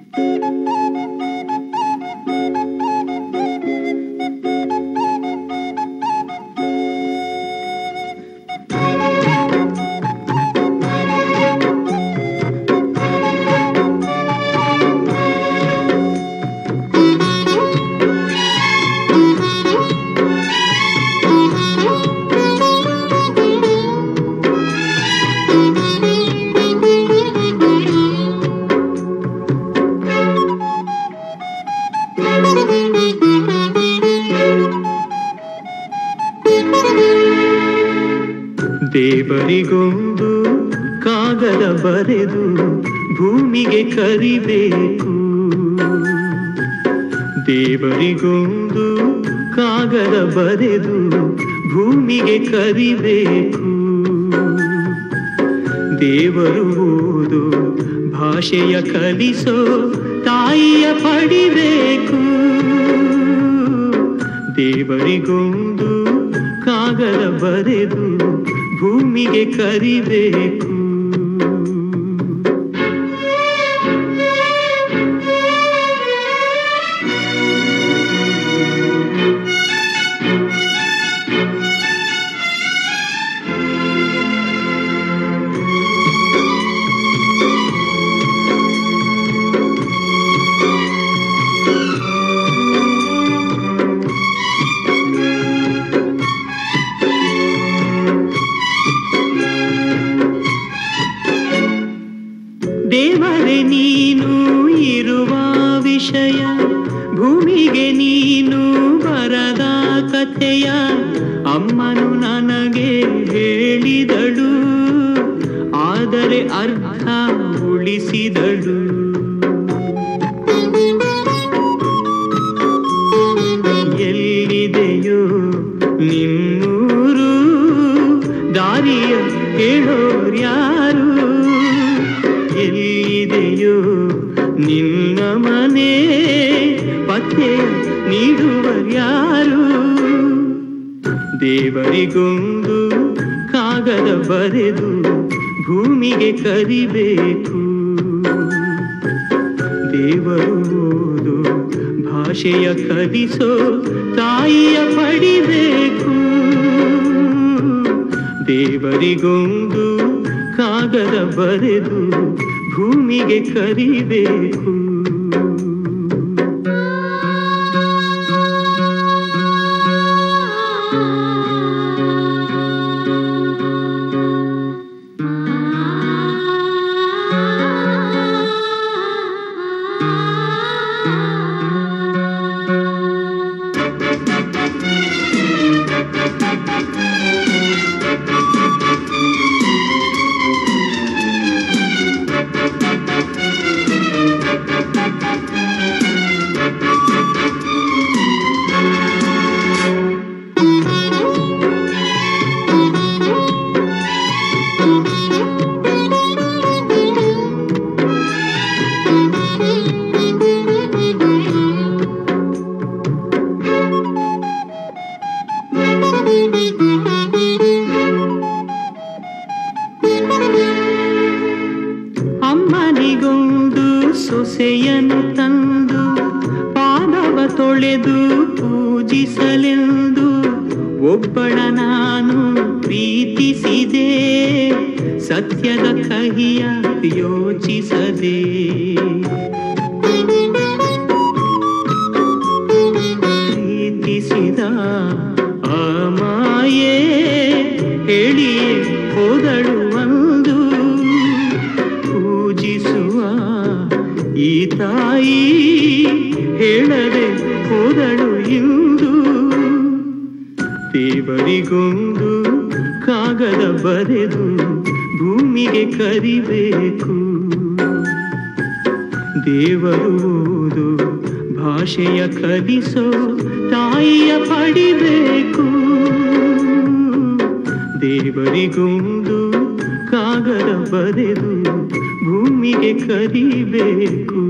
ದೇವರಿಗೊಂದು ಕಾಗದ ಬರೆದು ಭೂಮಿಗೆ ಕರಿಬೇಕು ದೇವರಿಗೊಂದು ಕಾಗದ ಬರೆದು ಭೂಮಿಗೆ ಕರಿಬೇಕು ದೇವರು ಓದು ಭಾಷೆಯ ಕಲಿಸೋ ತಾಯಿಯ ಪಡಿಬೇಕು ದೇವರಿಗೊಂದು ಕಾಗದ ಬರೆದು ಭೂಮಿಗೆ ಕರಿಬೇಕು ದೇವರೇ ನೀನು ಇರುವ ವಿಷಯ ಭೂಮಿಗೆ ನೀನು ಬರದ ಕಥೆಯ ಅಮ್ಮನು ನನಗೆ ಹೇಳಿದಳು ಆದರೆ ಅರ್ಥ ಉಳಿಸಿದಳು ಎಲ್ಲಿದೆಯೋ ನಿನ್ನೂರು ದಾರಿಯ ಹೇಳೋರ್ಯಾರು ಎಲ್ಲಿದೆಯೋ ನಿನ್ನ ಮನೆ ಪತ್ತೆ ನೀಡುವರ್ಯಾರು ದೇವರಿಗೊಂದು ಕಾಗದ ಬರೆದು ಭೂಮಿಗೆ ಕರಿಬೇಕು ದೇವರು ಓದು ಭಾಷೆಯ ಕಲಿಸೋ ತಾಯಿಯ ಪಡಿಬೇಕು ದೇವರಿಗೊಂದು ಕಾಗದ ಬರೆದು ಭೂಮಿಗೆ ಕರಿಬೇಕು ಅಮ್ಮನಿಗೊಂದು ಸೊಸೆಯನು ತಂದು ಪಾದವ ತೊಳೆದು ಪೂಜಿಸಲೆಂದು ಒಬ್ಬಳ ನಾನು ಪ್ರೀತಿಸಿದೆ ಸತ್ಯದ ಕಹಿಯ ಯೋಚಿಸದೆ ಪ್ರೀತಿಸಿದ ಆ ಮಾಯೆ ಹೇಳಿಯೇ ಹೋದಳು ಒಂದು ಪೂಜಿಸುವ ಈ ತಾಯಿ ಹೇಳದೆ ಹೋದಳು ಇಂದು ದೇವರಿಗೊಂದು ಕಾಗದ ಬರೆದು ಭೂಮಿಗೆ ಕರಿಬೇಕು ದೇವರು ಓದು ಭಾಷೆಯ ಕಲಿಸೋ ತಾಯಿಯ ಪಡಿಬೇಕು ದೇವರಿಗೊಂದು ಕಾಗದ ಬರೆದು ಭೂಮಿಗೆ ಕರಿಬೇಕು